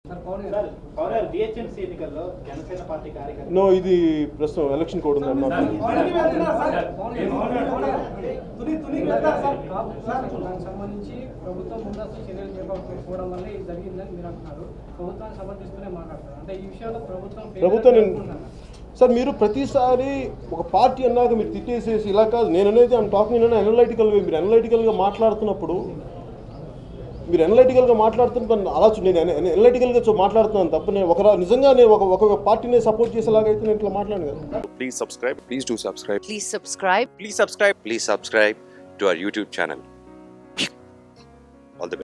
Sir Pawan గారు sir Pawan గారు GHMC ఎన్నికల్లో జనసేన పార్టీ కార్యకర్తలు నో ఇది ప్రస్తుతం ఎలక్షన్ కోడ్ ఉంది అన్నారు పవన్ గారు, పవన్ గారు, పవన్ గారు, తుని తుని వెళ్తారు సార్ సార్ దానికి సంబంధించి ప్రభుత్వం ముందస్తు చర్యలు చేపట్టకపోవడం వల్ల ఇది జరిగిందని మీరు అంటున్నారు ప్రభుత్వాన్ని సమర్థిస్తూనే మాట్లాడతారు అంటే ఈ విషయంలో ప్రభుత్వం failure ప్రభుత్వం నేను- అనుకుంటున్నారా? సార్ మీరు ప్రతిసారి ఒక పార్టీ అన్నాక మీరు తిట్టేసేసి ఇలా కాదు నేను అనేది ఐమ్ టాకింగ్ నేను అనలైటికల్గా మీరు అనలైటికల్గా మాట్లాడుతున్నప్పుడు మీరు అనలైటికల్గా మాట్లాడుతున్న అలా చూ- నేను అనలైటికల్గా చూ- మాట్లాడుతున్నాను తప్ప నేను ఒక నిజంగా నేను ఒక ఒక పార్టీని సపోర్ట్ చేసేలాగైతే నేను ఇట్లా మాట్లాడను కదా Please subscribe. Please do subscribe. Please subscribe. Please subscribe. Please subscribe to our YouTube channel.